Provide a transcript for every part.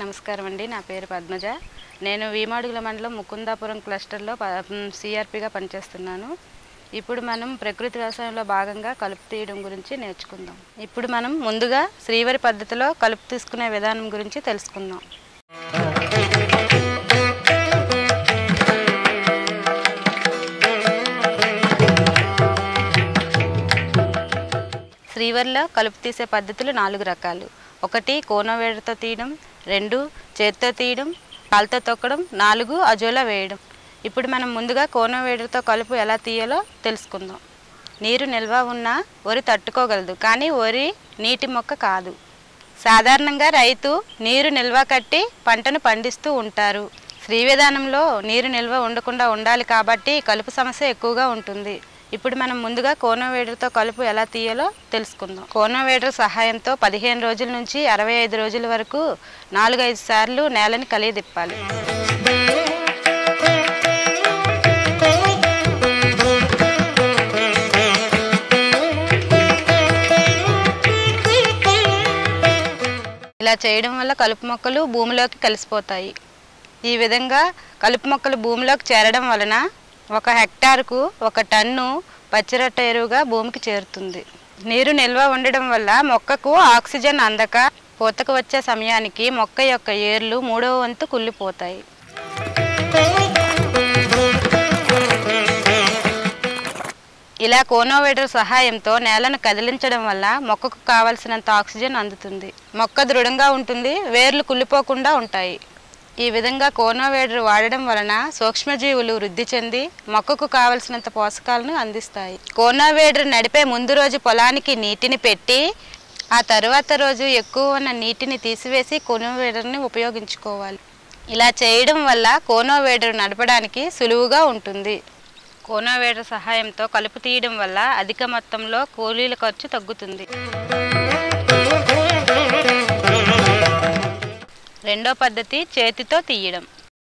నమస్కారం అండి నా పేరు పద్మజ నేను వీమాడుగుల మండలం ముకుందాపురం క్లస్టర్లో సిఆర్పిగా పనిచేస్తున్నాను ఇప్పుడు మనం ప్రకృతి వ్యవసాయంలో భాగంగా కలుపు తీయడం గురించి నేర్చుకుందాం ఇప్పుడు మనం ముందుగా శ్రీవరి పద్ధతిలో కలుపు తీసుకునే విధానం గురించి తెలుసుకుందాం శ్రీవరిలో కలుపు తీసే పద్ధతులు నాలుగు రకాలు ఒకటి కోనవేడతో తీయడం రెండు చేత్తో తీయడం కాలుతో తొక్కడం నాలుగు అజోలా వేయడం ఇప్పుడు మనం ముందుగా కోనవేడతో కలుపు ఎలా తీయాలో తెలుసుకుందాం నీరు నిల్వ ఉన్నా వరి తట్టుకోగలదు కానీ వరి నీటి మొక్క కాదు సాధారణంగా రైతు నీరు నిల్వ కట్టి పంటను పండిస్తూ ఉంటారు శ్రీ విధానంలో నీరు నిల్వ ఉండకుండా ఉండాలి కాబట్టి కలుపు సమస్య ఎక్కువగా ఉంటుంది ఇప్పుడు మనం ముందుగా కోనవేడర్తో కలుపు ఎలా తీయాలో తెలుసుకుందాం కోనవేడర్ సహాయంతో పదిహేను రోజుల నుంచి అరవై ఐదు రోజుల వరకు నాలుగైదు సార్లు నేలని కలియదిప్పాలి ఇలా చేయడం వల్ల కలుపు మొక్కలు భూమిలోకి కలిసిపోతాయి ఈ విధంగా కలుపు మొక్కలు భూమిలోకి చేరడం వలన ఒక హెక్టార్కు ఒక టన్ను పచ్చిరొట్ట ఎరువుగా భూమికి చేరుతుంది నీరు నిల్వ ఉండడం వల్ల మొక్కకు ఆక్సిజన్ అందక పూతకు వచ్చే సమయానికి మొక్క యొక్క ఏర్లు మూడవ వంతు కుళ్ళిపోతాయి ఇలా కోనోవేటర్ సహాయంతో నేలను కదిలించడం వల్ల మొక్కకు కావలసినంత ఆక్సిజన్ అందుతుంది మొక్క దృఢంగా ఉంటుంది వేర్లు కుళ్ళిపోకుండా ఉంటాయి ఈ విధంగా కోనోవేడర్ వాడడం వలన సూక్ష్మజీవులు వృద్ధి చెంది మొక్కకు కావలసినంత పోషకాలను అందిస్తాయి కోనోవేడర్ నడిపే ముందు రోజు పొలానికి నీటిని పెట్టి ఆ తరువాత రోజు ఎక్కువ ఉన్న నీటిని తీసివేసి కోనోవేడర్ని ఉపయోగించుకోవాలి ఇలా చేయడం వల్ల కోనోవేడర్ నడపడానికి సులువుగా ఉంటుంది కోనోవేడర్ సహాయంతో కలుపు తీయడం వల్ల అధిక మొత్తంలో కూలీల ఖర్చు తగ్గుతుంది రెండో పద్ధతి చేతితో తీయడం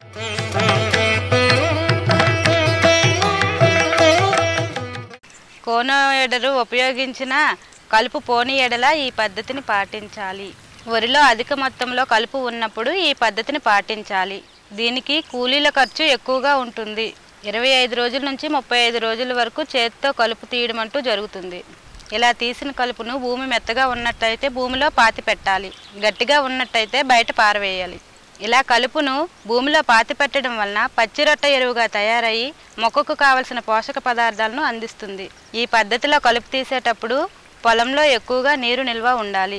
కోనోవేడరు ఉపయోగించిన కలుపు పోని ఎడల ఈ పద్ధతిని పాటించాలి వరిలో అధిక మొత్తంలో కలుపు ఉన్నప్పుడు ఈ పద్ధతిని పాటించాలి దీనికి కూలీల ఖర్చు ఎక్కువగా ఉంటుంది ఇరవై ఐదు రోజుల నుంచి ముప్పై ఐదు రోజుల వరకు చేతితో కలుపు తీయడం అంటూ జరుగుతుంది ఇలా తీసిన కలుపును భూమి మెత్తగా ఉన్నట్టయితే భూమిలో పాతి పెట్టాలి గట్టిగా ఉన్నట్టయితే బయట పారవేయాలి ఇలా కలుపును భూమిలో పాతి పెట్టడం వలన పచ్చిరొట్ట ఎరువుగా తయారయ్యి మొక్కకు కావలసిన పోషక పదార్థాలను అందిస్తుంది ఈ పద్ధతిలో కలుపు తీసేటప్పుడు పొలంలో ఎక్కువగా నీరు నిల్వ ఉండాలి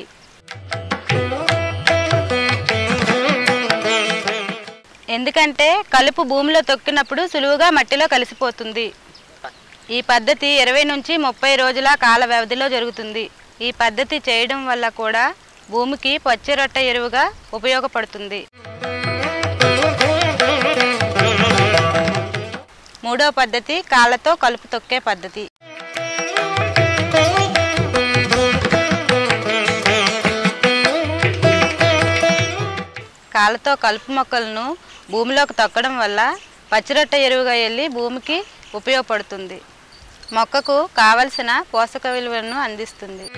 ఎందుకంటే కలుపు భూమిలో తొక్కినప్పుడు సులువుగా మట్టిలో కలిసిపోతుంది ఈ పద్ధతి ఇరవై నుంచి ముప్పై రోజుల కాల వ్యవధిలో జరుగుతుంది ఈ పద్ధతి చేయడం వల్ల కూడా భూమికి పచ్చిరొట్ట ఎరువుగా ఉపయోగపడుతుంది మూడో పద్ధతి కాళ్ళతో కలుపు తొక్కే పద్ధతి కాళ్ళతో కలుపు మొక్కలను భూమిలోకి తొక్కడం వల్ల పచ్చిరొట్ట ఎరువుగా వెళ్ళి భూమికి ఉపయోగపడుతుంది మొక్కకు కావలసిన పోషక విలువలను అందిస్తుంది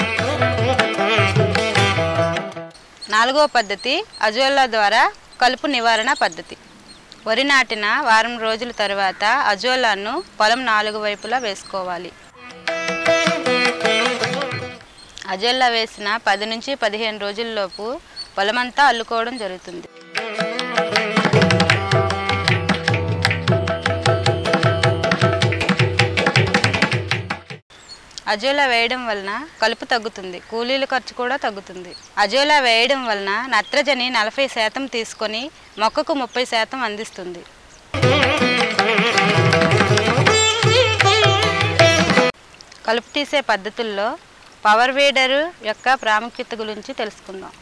నాలుగో పద్ధతి అజోలా ద్వారా కలుపు నివారణ పద్ధతి వరి నాటిన వారం రోజుల తరువాత అజోలాను పొలం నాలుగు వైపులా వేసుకోవాలి అజోలా వేసిన పది నుంచి పదిహేను రోజుల్లోపు పొలమంతా అల్లుకోవడం జరుగుతుంది అజోలా వేయడం వలన కలుపు తగ్గుతుంది కూలీల ఖర్చు కూడా తగ్గుతుంది అజోలా వేయడం వలన నత్రజని నలభై శాతం తీసుకొని మొక్కకు ముప్పై శాతం అందిస్తుంది కలుపు తీసే పద్ధతుల్లో పవర్ వేడరు యొక్క ప్రాముఖ్యత గురించి తెలుసుకుందాం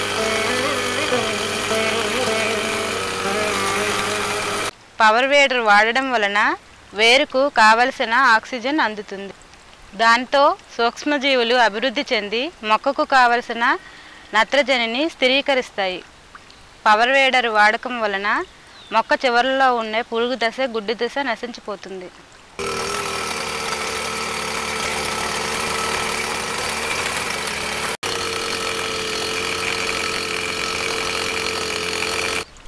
పవర్ వేడర్ వాడడం వలన వేరుకు కావలసిన ఆక్సిజన్ అందుతుంది దాంతో సూక్ష్మజీవులు అభివృద్ధి చెంది మొక్కకు కావలసిన నత్రజనిని స్థిరీకరిస్తాయి పవర్ వేడర్ వాడకం వలన మొక్క చివరలో ఉండే పురుగు దశ గుడ్డు దశ నశించిపోతుంది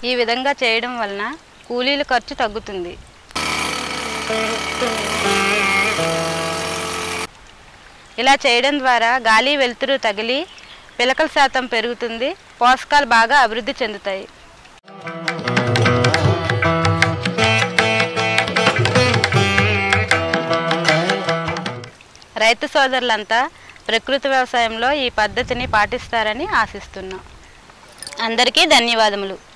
ఈ విధంగా చేయడం వలన కూలీల ఖర్చు తగ్గుతుంది ఇలా చేయడం ద్వారా గాలి వెలుతురు తగిలి పిలకల శాతం పెరుగుతుంది పోషకాలు బాగా అభివృద్ధి చెందుతాయి రైతు సోదరులంతా ప్రకృతి వ్యవసాయంలో ఈ పద్ధతిని పాటిస్తారని ఆశిస్తున్నాం అందరికీ ధన్యవాదములు